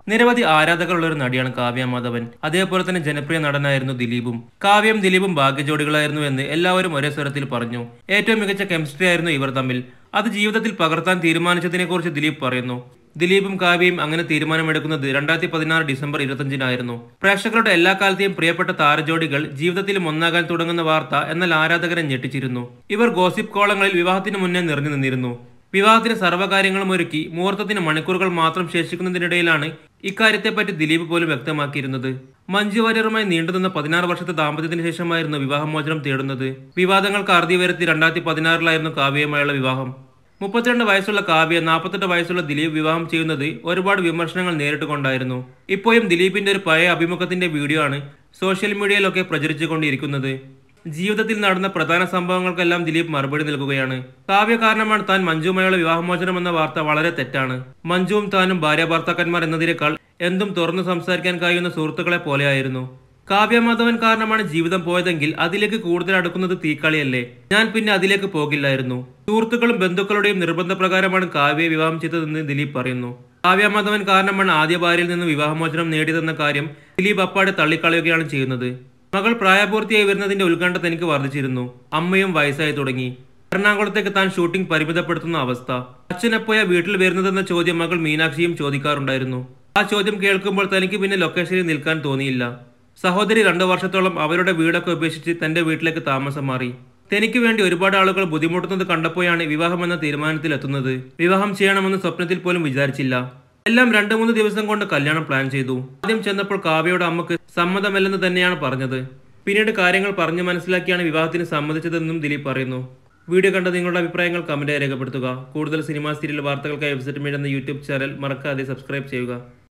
നിരവധി ആരാധകരുള്ള ഒരു നടിയാണ് കാവ്യ മാധവൻ അതേപോലെ തന്നെ ജനപ്രിയ നടനായിരുന്നു ദിലീപും കാവ്യം ദിലീപും ഭാഗ്യജോഡികളായിരുന്നു എന്ന് എല്ലാവരും ഒരേ സ്വരത്തിൽ പറഞ്ഞു ഏറ്റവും മികച്ച കെമിസ്ട്രി ആയിരുന്നു ഇവർ തമ്മിൽ അത് ജീവിതത്തിൽ പകർത്താൻ തീരുമാനിച്ചതിനെക്കുറിച്ച് ദിലീപ് പറയുന്നു ദിലീപും കാവ്യയും അങ്ങനെ തീരുമാനമെടുക്കുന്നത് രണ്ടായിരത്തി പതിനാറ് ഡിസംബർ ഇരുപത്തഞ്ചിനായിരുന്നു പ്രേക്ഷകരുടെ എല്ലാ കാലത്തെയും പ്രിയപ്പെട്ട താരജോഡികൾ ജീവിതത്തിലും ഒന്നാകാൻ തുടങ്ങുന്ന വാർത്ത എന്നാൽ ആരാധകരെ ഞെട്ടിച്ചിരുന്നു ഇവർ ഗോസിപ്പ് കോളങ്ങളിൽ വിവാഹത്തിന് മുന്നേ നിറഞ്ഞു നിന്നിരുന്നു വിവാഹത്തിന് സർവ്വകാര്യങ്ങളും ഒരുക്കി മുഹൂർത്തത്തിന് മണിക്കൂറുകൾ മാത്രം ശേഷിക്കുന്നതിനിടയിലാണ് ഇക്കാര്യത്തെപ്പറ്റി ദിലീപ് പോലും വ്യക്തമാക്കിയിരുന്നത് മഞ്ജു വാര്യറുമായി നീണ്ടുനിന്ന പതിനാറ് വർഷത്തെ ദാമ്പത്യത്തിന് ശേഷമായിരുന്നു വിവാഹമോചനം തേടുന്നത് വിവാദങ്ങൾക്ക് അറുതി വരുത്തി രണ്ടായിരത്തി പതിനാറിലായിരുന്നു കാവ്യയുമായുള്ള വിവാഹം മുപ്പത്തിരണ്ട് വയസ്സുള്ള കാവ്യ നാൽപ്പത്തെട്ട് വയസ്സുള്ള ദിലീപ് വിവാഹം ചെയ്യുന്നത് ഒരുപാട് വിമർശനങ്ങൾ നേരിട്ടുകൊണ്ടായിരുന്നു ഇപ്പോഴും ദിലീപിന്റെ ഒരു പഴയ അഭിമുഖത്തിന്റെ വീഡിയോ ആണ് സോഷ്യൽ മീഡിയയിലൊക്കെ പ്രചരിച്ചുകൊണ്ടിരിക്കുന്നത് ജീവിതത്തിൽ നടന്ന പ്രധാന സംഭവങ്ങൾക്കെല്ലാം ദിലീപ് മറുപടി നൽകുകയാണ് കാവ്യ കാരണമാണ് താൻ മഞ്ജുവുമായുള്ള വിവാഹമോചനം എന്ന വാർത്ത വളരെ തെറ്റാണ് മഞ്ജുവും താനും ഭാര്യ ഭർത്താക്കന്മാർ എന്നതിനേക്കാൾ എന്തും തുറന്നു സംസാരിക്കാൻ കഴിയുന്ന സുഹൃത്തുക്കളെ പോലെയായിരുന്നു കാവ്യമാധവൻ കാരണമാണ് ജീവിതം പോയതെങ്കിൽ അതിലേക്ക് കൂടുതൽ അടുക്കുന്നത് തീക്കളിയല്ലേ ഞാൻ പിന്നെ അതിലേക്ക് പോകില്ലായിരുന്നു സുഹൃത്തുക്കളും ബന്ധുക്കളുടെയും നിർബന്ധപ്രകാരമാണ് കാവ്യയെ വിവാഹം ചെയ്തതെന്ന് ദിലീപ് പറയുന്നു കാവ്യമാധവൻ കാരണമാണ് ആദ്യ ഭാര്യയിൽ നിന്ന് വിവാഹമോചനം നേടിയതെന്ന കാര്യം ദിലീപ് അപ്പാടെ തള്ളിക്കളയുകയാണ് ചെയ്യുന്നത് മകൾ പ്രായപൂർത്തിയായി വരുന്നതിന്റെ ഉത്കണ്ഠ തനിക്ക് വർദ്ധിച്ചിരുന്നു അമ്മയും വയസ്സായി തുടങ്ങി എറണാകുളത്തേക്ക് താൻ ഷൂട്ടിംഗ് പരിമിതപ്പെടുത്തുന്ന അവസ്ഥ അച്ഛനെപ്പോയാ വീട്ടിൽ വരുന്നതെന്ന ചോദ്യം മകൾ മീനാക്ഷിയും ചോദിക്കാറുണ്ടായിരുന്നു ആ ചോദ്യം കേൾക്കുമ്പോൾ തനിക്ക് പിന്നെ ലൊക്കേഷനിൽ നിൽക്കാൻ തോന്നിയില്ല സഹോദരി രണ്ടു വർഷത്തോളം അവരുടെ വീടൊക്കെ ഉപേക്ഷിച്ച് തന്റെ വീട്ടിലേക്ക് താമസം മാറി തനിക്ക് വേണ്ടി ഒരുപാട് ആളുകൾ ബുദ്ധിമുട്ടുന്നത് കണ്ടപ്പോഴാണ് വിവാഹം എന്ന തീരുമാനത്തിലെത്തുന്നത് വിവാഹം ചെയ്യണമെന്ന് സ്വപ്നത്തിൽ പോലും വിചാരിച്ചില്ല എല്ലാം രണ്ടു മൂന്ന് ദിവസം കൊണ്ട് കല്യാണം പ്ലാൻ ചെയ്തു ആദ്യം ചെന്നപ്പോൾ കാവ്യയുടെ അമ്മക്ക് സമ്മതമല്ലെന്ന് തന്നെയാണ് പറഞ്ഞത് പിന്നീട് കാര്യങ്ങൾ പറഞ്ഞു മനസ്സിലാക്കിയാണ് വിവാഹത്തിന് സമ്മതിച്ചതെന്നും ദിലീപ് പറയുന്നു വീഡിയോ കണ്ട നിങ്ങളുടെ അഭിപ്രായങ്ങൾ കമന്റായി രേഖപ്പെടുത്തുക കൂടുതൽ സിനിമാ സീരിയൽ വാർത്തകൾക്കായി വെബ്സൈറ്റ് മീഡിയ എന്ന യൂട്യൂബ് ചാനൽ മറക്കാതെ സബ്സ്ക്രൈബ് ചെയ്യുക